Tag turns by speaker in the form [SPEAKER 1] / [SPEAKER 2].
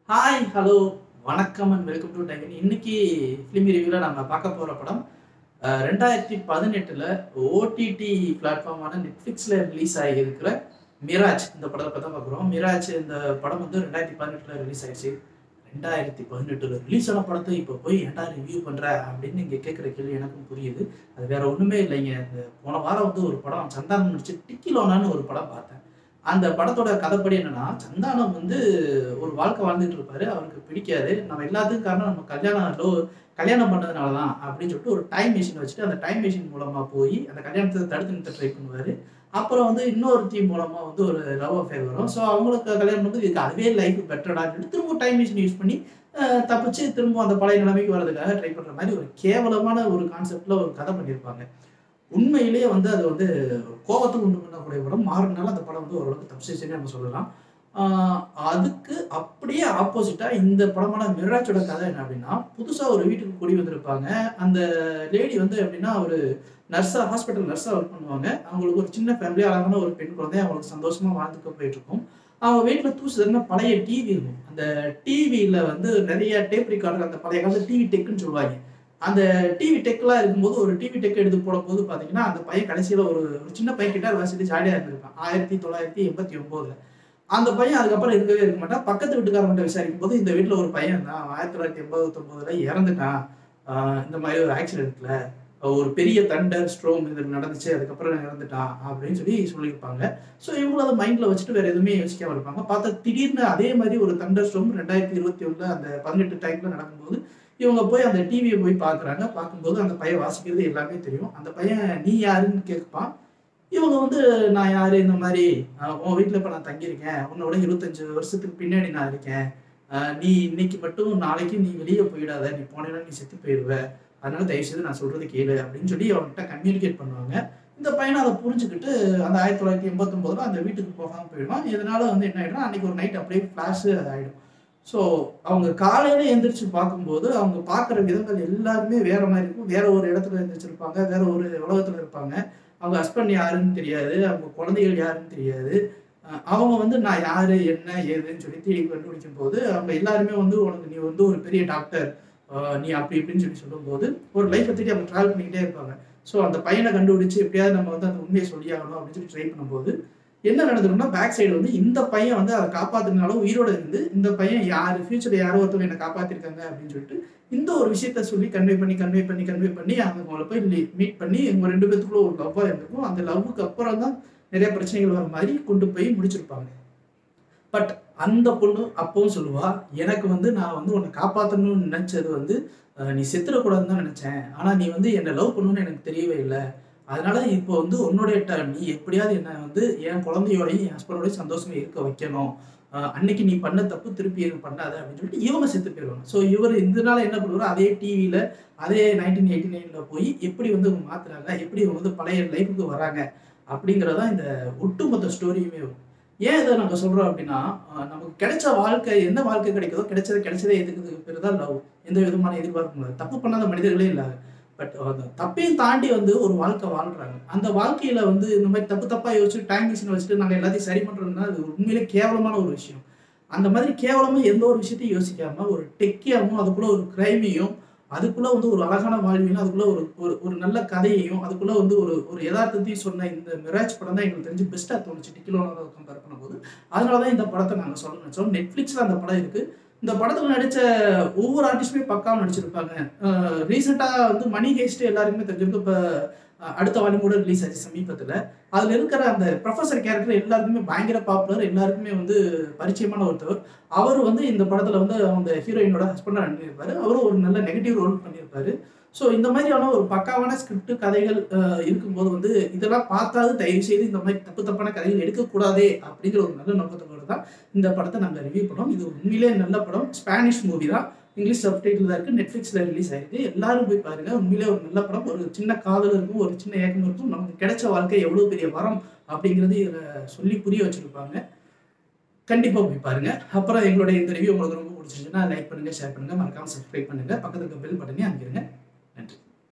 [SPEAKER 1] Hi hello வணக்கம் and welcome to டைகன் இன்னைக்கு ஃபிலிம் ரிவ்யூவில் நம்ம பார்க்க போகிற படம் அஹ், ரெண்டாயிரத்தி பதினெட்டில் ஓடிடி பிளாட்ஃபார்மான நெட்ஃப்ளிக்ஸில் ரிலீஸ் ஆகியிருக்கிற மிராஜ் இந்த படத்தை பற்றி தான் பார்க்குறோம் மிராஜ் இந்த படம் வந்து ரெண்டாயிரத்தி பதினெட்டில் ரிலீஸ் ஆயிடுச்சு ரெண்டாயிரத்தி பதினெட்டில் ரிலீஸ் ஆன படத்தை இப்போ போய் ஏன்டா ரிவ்யூ பண்ணுற அப்படின்னு நீங்கள் கேட்குற கேள்வி எனக்கும் புரியுது அது வேற ஒன்றுமே இல்லைங்க இந்த போன வாரம் வந்து ஒரு படம் சந்தானம் நடிச்சு டிக்கிலோனான்னு ஒரு படம் பார்த்தேன் அந்த படத்தோட கதைப்படி என்னன்னா சந்தானம் வந்து ஒரு வாழ்க்கை வாழ்ந்துட்டு இருப்பாரு அவருக்கு பிடிக்காது நம்ம எல்லாத்துக்கும் காரணம் நம்ம கல்யாணம் லோ கல்யாணம் பண்ணதுனால தான் அப்படின்னு சொல்லிட்டு ஒரு டைம் மிஷின் வச்சுட்டு அந்த டைம் மிஷின் மூலமா போய் அந்த கல்யாணத்தை தடுத்து நிறுத்த ட்ரை பண்ணுவாரு அப்புறம் வந்து இன்னொரு டீம் மூலமா வந்து ஒரு லவ் அஃபேர் வரும் ஸோ அவங்களுக்கு கல்யாணம் வந்து இதுக்கு அதுவே லைஃப் பெட்டரான்னு சொல்லிட்டு திரும்ப டைம் மிஷின் யூஸ் பண்ணி அஹ், தப்பிச்சு திரும்ப அந்த பழைய நிலைமைக்கு வர்றதுக்காக ட்ரை பண்ற மாதிரி ஒரு கேவலமான ஒரு கான்செப்ட்ல ஒரு கதை பண்ணியிருப்பாங்க உண்மையிலேயே வந்து அது வந்து கோபத்துக்கு உண்டு பண்ணக்கூடிய படம் மாறினால அந்த படம் வந்து ஓரளவுக்கு தப்பிச்சிச்சுன்னு நம்ம சொல்லலாம் ஆஹ் அதுக்கு அப்படியே ஆப்போசிட்டா இந்த படமான மிராஜோட கதை என்ன அப்படின்னா புதுசா ஒரு வீட்டுக்கு குடி வந்திருப்பாங்க அந்த லேடி வந்து எப்படின்னா ஒரு நர்ஸா ஹாஸ்பிட்டல் நர்ஸா ஒர்க் பண்ணுவாங்க அவங்களுக்கு ஒரு சின்ன ஃபேமிலி அழகான ஒரு பெண் குழந்தை அவங்களுக்கு சந்தோஷமா வாழ்ந்துக்க போயிட்டு இருக்கும் அவங்க வீட்டில் தூசுதுன்னா பழைய டிவி இருக்கும் அந்த டிவியில வந்து நிறைய டேப் ரெக்கார்டர் அந்த பழைய காலத்துல டிவி டெக்குன்னு சொல்லுவாங்க அந்த டிவி டெக்லாம் இருக்கும்போது ஒரு டிவி டெக் எடுத்து போடும்போது பார்த்தீங்கன்னா அந்த பையன் கடைசியில் ஒரு ஒரு சின்ன பையன் கிட்டார் வாசிட்டு ஜாலியாக இருந்திருப்பான் ஆயிரத்தி தொள்ளாயிரத்தி எண்பத்தி ஒம்போதுல அந்த பையன் அதுக்கப்புறம் இருக்கவே இருக்க மாட்டான் பக்கத்து வீட்டுக்காரங்கிட்ட விசாரிக்கும் போது இந்த வீட்டில் ஒரு பையன் தான் ஆயிரத்தி தொள்ளாயிரத்தி எண்பத்தொம்போதுல இறந்துட்டான் ஆஹ் இந்த மாதிரி ஒரு ஆக்சிடென்ட்ல ஒரு பெரிய தண்டர் ஸ்ட்ரோம் இது நடந்துச்சு அதுக்கப்புறம் இறந்துட்டான் அப்படின்னு சொல்லி சொல்லியிருப்பாங்க ஸோ இவங்களும் அதை மைண்டில் வச்சுட்டு வேற எதுவுமே யோசிக்காம இருப்பாங்க பார்த்தா திடீர்னு அதே மாதிரி ஒரு தண்டர் ஸ்ட்ரோம் ரெண்டாயிரத்தி இருபத்தி ஒன்றில் அந்த பதினெட்டு டைம்ல நடக்கும்போது இவங்க போய் அந்த டிவியை போய் பார்க்குறாங்க பார்க்கும்போது அந்த பையன் வாசிக்கிறது எல்லாமே தெரியும் அந்த பையன் நீ யாருன்னு கேட்பான் இவங்க வந்து நான் யாரு இந்த மாதிரி ஆஹ் உன் வீட்டில் இப்போ நான் தங்கியிருக்கேன் உன்னோட இருபத்தஞ்சு வருஷத்துக்கு பின்னாடி நான் இருக்கேன் ஆஹ் நீ இன்னைக்கு மட்டும் நாளைக்கு நீ வெளியே போயிடாத நீ போனேன்னா நீ செத்து போயிடுவ அதனால தயவு செய்து நான் சொல்றது கேளு அப்படின்னு சொல்லி அவன்கிட்ட கம்யூனிகேட் பண்ணுவாங்க இந்த பையனை அதை புரிஞ்சுக்கிட்டு அந்த ஆயிரத்தி தொள்ளாயிரத்தி எண்பத்தொம்போதுல அந்த வீட்டுக்கு போகாமல் போயிடுவான் இதனால வந்து என்ன ஆயிடும் அன்னைக்கு ஒரு நைட் அப்படியே ஃப்ளாஷ் ஆயிடும் ஸோ அவங்க காலையில எந்திரிச்சு பார்க்கும்போது அவங்க பார்க்குற விதங்கள் எல்லாருமே வேற மாதிரி இருக்கும் வேற ஒரு இடத்துல எந்திரிச்சிருப்பாங்க வேற ஒரு உலகத்துல இருப்பாங்க அவங்க ஹஸ்பண்ட் யாருன்னு தெரியாது அவங்க குழந்தைகள் யாருன்னு தெரியாது அஹ் அவங்க வந்து நான் யாரு என்ன ஏதுன்னு சொல்லி தேடி கண்டுபிடிக்கும் போது அவங்க எல்லாருமே வந்து உனக்கு நீ வந்து ஒரு பெரிய டாக்டர் நீ அப்படி இப்படின்னு சொல்லி சொல்லும்போது ஒரு லைஃப்பை தேடி அவங்க ட்ராவல் பண்ணிக்கிட்டே இருப்பாங்க ஸோ அந்த பையனை கண்டுபிடிச்சு எப்படியாவது நம்ம வந்து அந்த உண்மையை சொல்லியாகணும் அப்படின்னு சொல்லி ட்ரை பண்ணும்போது என்ன நடந்துரும்னா பேக் சைடு வந்து இந்த பையன் வந்து அதை காப்பாத்துனாலும் உயிரோட இருந்து இந்த பையன் யாரு ஃபியூச்சர்ல யாரோ ஒருத்தவங்க என்னை காப்பாத்திருக்காங்க அப்படின்னு சொல்லிட்டு இந்த ஒரு விஷயத்த சொல்லி கன்வே பண்ணி கன்வே பண்ணி கன்வே பண்ணி அவங்கள போய் மீட் பண்ணி இவங்க ரெண்டு பேத்துக்குள்ள ஒரு லவ்வா இருந்திருக்கும் அந்த லவ்வுக்கு அப்புறம் தான் நிறைய பிரச்சனைகள் வர மாதிரி கொண்டு போய் முடிச்சிருப்பாங்க பட் அந்த பொண்ணு அப்பவும் சொல்லுவா எனக்கு வந்து நான் வந்து உன்னை காப்பாற்றணும்னு நினைச்சது வந்து அஹ், நீ செத்துடக்கூடாதுன்னு தான் நினைச்சேன் ஆனா நீ வந்து என்னை லவ் பண்ணணும்னு எனக்கு தெரியவே இல்லை அதனால இப்போ வந்து உன்னுடைய ட- நீ எப்படியாவது என்ன வந்து என் குழந்தையோடையும் என் ஹஸ்பண்டோடையும் சந்தோஷமா இருக்க வைக்கணும் அஹ், அன்னைக்கு நீ பண்ண தப்பு திருப்பி எதுவும் பண்ணாத அப்படின்னு சொல்லிட்டு இவங்க செத்து போயிடுவாங்க ஸோ இவர் இதனால என்ன பண்ணுவார் அதே டிவியில அதே நைன்டீன் எயிட்டி நைன்ல போய் எப்படி வந்து இவங்க மாத்துறாங்க எப்படி இவங்க வந்து பழைய லைஃபுக்கு வராங்க அப்படிங்கிறதான் இந்த ஒட்டுமொத்த ஸ்டோரியுமே வரும். ஏன் இதை நாங்கள் சொல்றோம் அப்படின்னா அஹ், நமக்கு கிடைச்ச வாழ்க்கை என்ன வாழ்க்கை கிடைக்குதோ கிடைச்சது கிடைச்சதே எதுக்கு பேர் தான் லவ் எந்த விதமான எதிர்பார்ப்பும் இல்லை தப்பு பண்ணாத மனிதர்களே இல்லை பட் அந்த தப்பையும் தாண்டி வந்து ஒரு வாழ்க்கை வாழ்றாங்க அந்த வாழ்க்கையில வந்து இந்த மாதிரி தப்பு தப்பா யோசிச்சு டைம் மிஷின் வச்சுட்டு நாங்கள் எல்லாத்தையும் சரி பண்றோம்னா அது உண்மையிலே கேவலமான ஒரு விஷயம் அந்த மாதிரி கேவலமா எந்த ஒரு விஷயத்தையும் யோசிக்காம ஒரு டெக்கியாவும் அதுக்குள்ள ஒரு கிரைமையும் அதுக்குள்ள வந்து ஒரு அழகான வாழ்வியும் அதுக்குள்ள ஒரு ஒரு ஒரு நல்ல கதையையும் அதுக்குள்ள வந்து ஒரு ஒரு யதார்த்தத்தையும் சொன்ன இந்த மிராஜ் படம் தான் எங்களுக்கு தெரிஞ்சு பெஸ்ட்டாக தோணுச்சு டிக்கிலோட கம்பேர் பண்ணும்போது அதனால தான் இந்த படத்தை நாங்கள் சொல்ல நினைச்சோம் நெட்ஃப்ளிக்ஸில் அந்த படம் இருக்கு இந்த படத்துல நடிச்ச ஒவ்வொரு ஆர்டிஸ்டுமே பக்காவும் நடிச்சிருப்பாங்க ரீசெண்டாக வந்து மணி ஹேஸ்ட் எல்லாருக்குமே தெரிஞ்சிருக்கு இப்போ அடுத்த வாரம் கூட ரிலீஸ் ஆச்சு சமீபத்தில் அதில் இருக்கிற அந்த ப்ரொஃபஸர் கேரக்டர் எல்லாருக்குமே பயங்கர பாப்புலர் எல்லாருக்குமே வந்து பரிச்சயமான ஒருத்தவர் அவர் வந்து இந்த படத்தில் வந்து அந்த ஹீரோயினோட ஹஸ்பண்டாக நடிச்சிருப்பாரு அவரும் ஒரு நல்ல நெகட்டிவ் ரோல் பண்ணியிருப்பாரு ஸோ இந்த மாதிரியான ஒரு பக்காவான ஸ்கிரிப்ட் கதைகள் அஹ், இருக்கும்போது வந்து இதெல்லாம் பார்த்தாது தயவு செய்து இந்த மாதிரி தப்பு தப்பான கதைகள் எடுக்கக்கூடாதே அப்படிங்கிற ஒரு நல்ல நோக்கத்தோடு தான் இந்த படத்தை நாங்கள் ரிவ்யூ பண்ணோம் இது உண்மையிலே நல்ல படம் ஸ்பானிஷ் மூவி தான் இங்கிலீஷ் சப்டைட்டில் தான் இருக்குது நெட்ஃப்ளிக்ஸில் ரிலீஸ் ஆயிருக்கு எல்லாரும் போய் பாருங்க உண்மையிலே ஒரு நல்ல படம் ஒரு சின்ன காதல் இருக்கும் ஒரு சின்ன ஏக்கம் இருக்கும் நமக்கு கிடைச்ச வாழ்க்கை எவ்வளோ பெரிய வரம் அப்படிங்கிறது இதில் சொல்லி புரிய வச்சிருப்பாங்க கண்டிப்பாக போய் பாருங்க அப்புறம் எங்களுடைய இந்த ரிவ்யூ உங்களுக்கு ரொம்ப பிடிச்சிருச்சுன்னா லைக் பண்ணுங்க ஷேர் பண்ணுங்க மறக்காம சப்ஸ்கிரைப் பண்ணுங்க பக்கத்துல இருக்க பெல் பட்டனே அமைக்கிறங்க